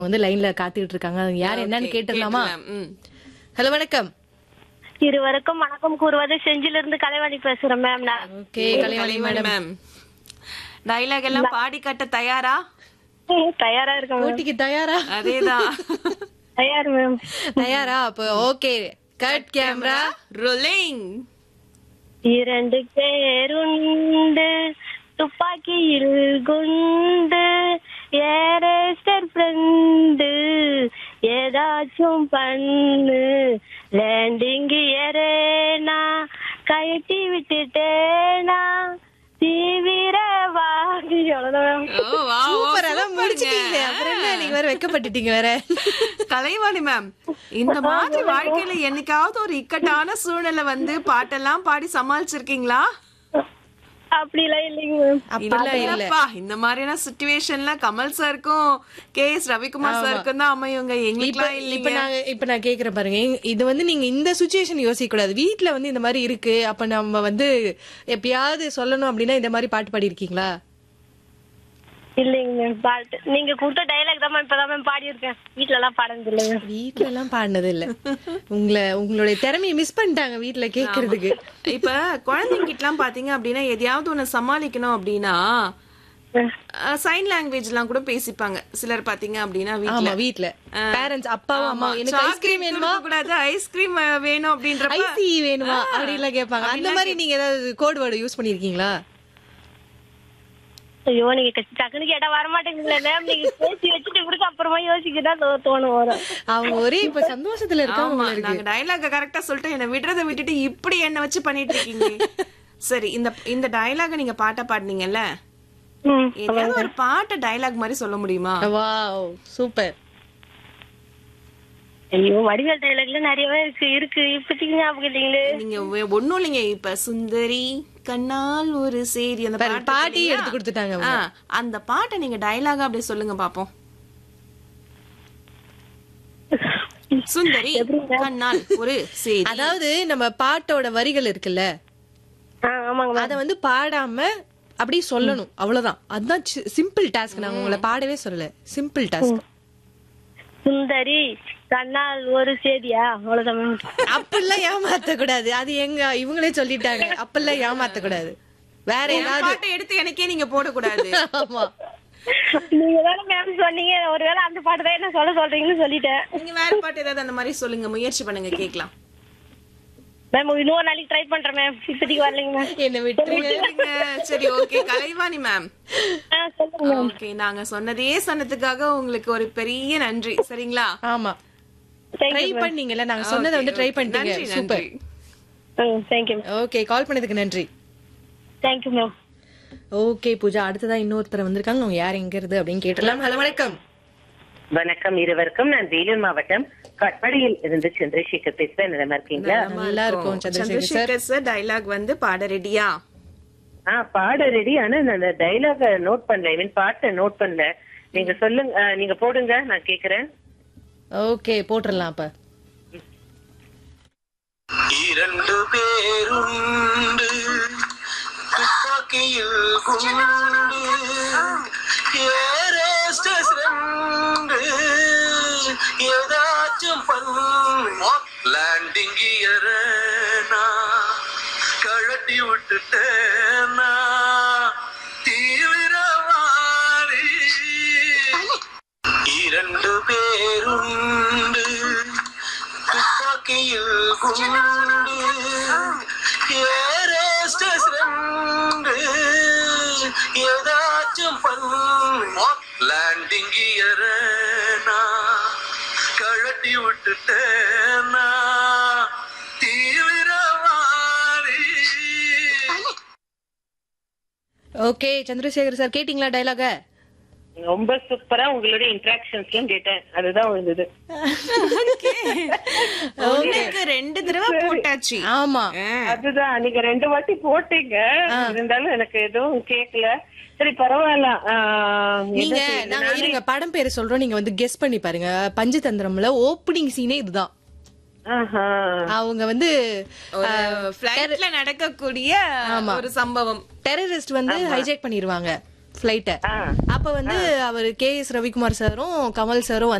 வந்து லைன்ல காத்துக்கிட்டு இருக்காங்க அவங்க யார் என்னன்னு Okay, கேட்டுடலாமா கேட்டுடலாம். ம். ஹலோ வணக்கம் இருவருக்கும் வணக்கம் கூறுவது செஞ்சில இருந்து கலைவாணி பேசுறேன் மேம் நான் okay Kalaivani Kalaivani madam ma'am dialogue எல்லாம் பாடி கட்ட தயாரா தயாரா இருக்கேன் மேம் போட்டிக்கு தயாரா அதேதான் தயார் மேம் தயாரா அப்போ ஓகே கட் கேமரா ரோலிங் இரண்டு பேருண்டு துப்பாக்கியில் குண்டு ஏரேஸ்டர் ஃப்ரெண்டு ஏதாச்சும் பண்ணு லேண்டிங் ஏறேனா கழட்டி விட்டுட்டேனா தீவிரவாதி அவ்வளவுதான் மேம் ஓ வா சூப்பர் அதான் முடிச்சிட்டீங்க அப்புறம் என்ன நீங்க வேற வெக்கப்பட்டுட்டீங்க வேற கலைவாணி மேம் இந்த மாதிரி வாழ்க்கையில என்னைக்காவது ஒரு இக்கட்டான சூழ்நிலை வந்து பாட்டெல்லாம் பாடி சமாளிச்சிருக்கீங்களா அப்படிலாம் இல்லைங்க மேம் அப்படிலாம் இல்ல இல்லப்பா இந்த மாதிரியான சுச்சுவேஷன்ல கமல் சாருக்கும் கே எஸ் ரவிக்குமார் சாருக்கும் தான் அமையுங்க இப்ப எங்களுக்குலாம் இப்ப இல்லைங்க நாங்க இப்ப நான் கேக்குறேன் பாருங்க எங்க- இது வந்து நீங்க இந்த சுச்சுவேஷன் யோசிக்க கூடாது வீட்ல வந்து இந்த மாதிரி இருக்கு அப்ப நம்ம வந்து எப்பயாவது சொல்லணும் அப்படின்னா இந்த மாதிரி பாட்டு பாடி இருக்கீங்களா இல்லைங்க மேம் பாட்டு நீங்க கொடுத்த டைலாக் தான் மேம் இப்பதான் மேம் பாடி இருக்கேன் வீட்ல எல்லாம் பாடுறது இல்லை மேம் வீட்ல எல்லாம் பாடினது இல்ல உங்களை உங்களுடைய திறமையை மிஸ் பண்ணிட்டாங்க வீட்ல கேக்குறதுக்கு இப்ப குழந்தைங்கிட்ட எல்லாம் பாத்தீங்க அப்படின்னா எதையாவது ஒண்ணு சமாளிக்கணும் அப்படின்னா சைன் லாங்குவேஜ் எல்லாம் கூட பேசிப்பாங்க சிலர் பாத்தீங்க அப்படின்னா ஆமா வீட்ல வீட்ல பேரண்ட்ஸ் அப்பாவும் அம்மா எனக்கு ஐஸ்கிரீம் வேணுமா கூடாது ஐஸ்கிரீம் வேணும் அப்படின்றப்ப ஐசி வேணுமா அப்படி எல்லாம் கேட்பாங்க அந்த மாதிரி நீங்க ஏதாவது கோட் வேர்டு யூஸ் பண்ணிருக்கீங்களா ஐயோ நீங்க க- டக்குனு கேட்டா வர மாட்டேங்குதுல மேம் நீங்க பேசி வச்சுட்டு இப்படிக்கு அப்புறமா யோசிக்கதான் தோ- தோணும் வரும் அவங்க ஒரே இப்ப சந்தோஷத்துல இருக்காங்க ஆமா போல இருக்கு நாங்க டயலாக கரெக்டா சொல்லிட்டு என்ன விடுறத விட்டுட்டு இப்படி என்ன வச்சு பண்ணிட்டு இருக்கீங்க சரி இந்த இந்த டயலாக நீங்க பாட்டா பாடுனீங்கல்ல ம். ஏதாவது ஒரு பாட்டை டயலாக் மாதிரி சொல்ல முடியுமா வாவ் சூப்பர் ஐயோ வடிவேல் டைலாக்ல நிறையவே இருக்கு இருக்கு இப்படிக்கு ஞாபகம் இல்லைங்களே நீங்க வே- ஒண்ணும் இல்லைங்க இப்ப சுந்தரி கண்ணால் ஒரு சேரி அந்த பாரு, பாட்டு பாட்டி இருக்கு இல்லையா? எடுத்து கொடுத்துட்டாங்க ஆ, அந்த பாட்டை நீங்க டயலாகா அப்படியே சொல்லுங்க பாப்போம் சுந்தரி கண்ணால் ஒரு சேரி அதாவது நம்ம பாட்டோட வரிகள் இருக்குல்ல ஆ, ஆமாங்க மேம் அத வந்து பாடாம அப்படியே சொல்லணும் அவ்வளவுதான் அதுதான் சிம்பிள் டாஸ்க் நான் உங்களை பாடவே சொல்லல சிம்பிள் டாஸ்க் சுந்தரி கண்ணால் ஒரு சேதியா அவ்வளவுதான் மேம் அப்படிலாம் ஏமாத்த கூடாது அது எங்க இவங்களே சொல்லிட்டாங்க அப்படிலாம் ஏமாத்த கூடாது வேற இந்த ஏதாவது பாட்டை எடுத்து எனக்கே நீங்க போடக்கூடாது ஆமா நீங்க தானே மேம் சொன்னீங்க ஒருவேளை அந்த பாட்டு தான் என்ன சொல்ல சொல்றீங்கன்னு சொல்லிட்டேன் நீங்க வேற பாட்டு ஏதாவது அந்த மாதிரி சொல்லுங்க முயற்சி பண்ணுங்க கேக்கலாம் மேம் இன்னொரு நாளைக்கு ட்ரை பண்றேன் மேம் இப்போதைக்கு வரலைங்க மேம் என்ன விட்டுருங்க சரி ஓகே கலைவாணி மேம் ஆ சொல்லுங்க ஓகே நாங்க சொன்னதையே சொன்னதுக்காக உங்களுக்கு ஒரு பெரிய நன்றி சரிங்களா ஆமா Thank ட்ரை பண்ணீங்கல்ல நாங்க சொன்னதை வந்து ட்ரை பண்ணிட்டீங்க நன்றி சூப்பர் நன்றி ம் தேங்க்யூ ஓகே கால் பண்ணதுக்கு நன்றி தேங்க்யூ மேம் ஓகே பூஜா அடுத்ததா இன்னொருத்தர் வந்திருக்காங்க அவங்க யார் எங்க இருந்து அப்படின்னு கேட்டலாம் ஹலோ வணக்கம் வணக்கம் இருவருக்கும் நான் வேலூர் மாவட்டம் கட்படியில் இருந்து சந்திரசேகர் பேசுறேன் நல்லா இருக்கீங்களா நல்லா இருக்கும் Chandrasekhar sir Chandrasekhar sir dialogue வந்து பாட ரெடியா ஆ பாட ரெடி ஆனா நான் அந்த டைலாக நோட் பண்ணல ஐ மீன் பாட்டை நோட் பண்ணல நீங்க சொல்லுங்க ஆ, நீங்க போடுங்க நான் கேக்குறேன் ஓகே போட்டுடலாம் அப்ப இரண்டு பேருண்டு துப்பாக்கியில் குண்டு ஏரேஸ்டஸ் ரெண்டு ஏதாச்சும் பண்ணு லேண்டிங் கியரனா கழட்டி விட்டுட்டேனா தீவிரவாதி இரண்டு பேருண்டு துப்பாக்கியில் குண்டு ஏரேஸ்டஸ் ரெண்டு ஏதாச்சும் பண்ணு லேண்டிங் கியரனா கழட்டி விட்டுட்டேனா தீவிரவாதி ஓகே சந்திரசேகர் சார் கேட்டிங்களா டைலாக ரொம்ப சூப்பரா உங்களுடைய இன்ட்ராக்ஷன்ஸ்லாம் கேட்டேன் அதுதான் விழுந்தது உங்களுக்கு ரெண்டு தடவை போட்டாச்சு ஆமா அதுதான் நீங்க ரெண்டு வாட்டி போட்டீங்க இருந்தாலும் எனக்கு எதுவும் கேட்கல சரி பரவாயில்ல ஆ, என்ன நீங்க செய்யுது? நாங்க இருங்க படம் பேரு சொல்றோம் நீங்க வந்து கெஸ் பண்ணி பாருங்க பஞ்சதந்திரம்ல ஓப்பனிங் சீனே இதுதான் ஆஹா. அவங்க வந்து ஒரு பிளைட்ல நடக்கக்கூடிய ஒரு சம்பவம் டெரரிஸ்ட் வந்து ஹைஜேக் பண்ணிருவாங்க ஃபிளைட்ட ஆ. அப்ப வந்து அவர் கே எஸ் ரவிக்குமார் சாரும் கமல் சாரும்